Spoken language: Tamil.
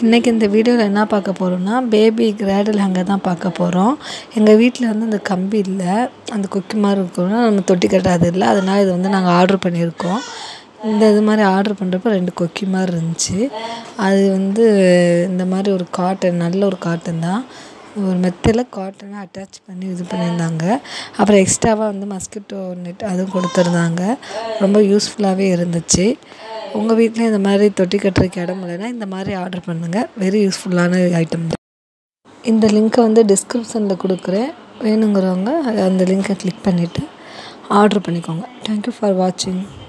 இன்றைக்கி இந்த வீடியோவில் என்ன பார்க்க போகிறோம்னா பேபி கிராடல் ஹேங்கர் தான் பார்க்க போகிறோம் எங்கள் வீட்டில் வந்து அந்த கம்பி இல்லை அந்த கொக்கி மாதிரி இருக்கணும்னா நம்ம தொட்டி கட்டாது இல்லை அதனால் இது வந்து நாங்கள் ஆர்டர் பண்ணியிருக்கோம் இந்த இது மாதிரி ஆர்டர் பண்ணுறப்ப ரெண்டு கொக்கி மாதிரி இருந்துச்சு அது வந்து இந்த மாதிரி ஒரு காட்டன் நல்ல ஒரு காட்டன் தான் ஒரு மெத்தையில் காட்டனை அட்டாச் பண்ணி இது பண்ணியிருந்தாங்க அப்புறம் எக்ஸ்ட்ராவாக வந்து மஸ்கிட்டோ நெட் அதுவும் கொடுத்துருந்தாங்க ரொம்ப யூஸ்ஃபுல்லாகவே இருந்துச்சு உங்கள் வீட்லேயும் இந்த மாதிரி தொட்டி கட்டுறதுக்கு இடம் இல்லைன்னா இந்த மாதிரி ஆர்டர் பண்ணுங்கள் வெரி யூஸ்ஃபுல்லான ஐட்டம் தான் இந்த லிங்க்கை வந்து டிஸ்கிரிப்ஷனில் கொடுக்குறேன் வேணுங்கிறவங்க அந்த லிங்க்கை கிளிக் பண்ணிவிட்டு ஆர்டர் பண்ணிக்கோங்க தேங்க்யூ ஃபார் வாட்சிங்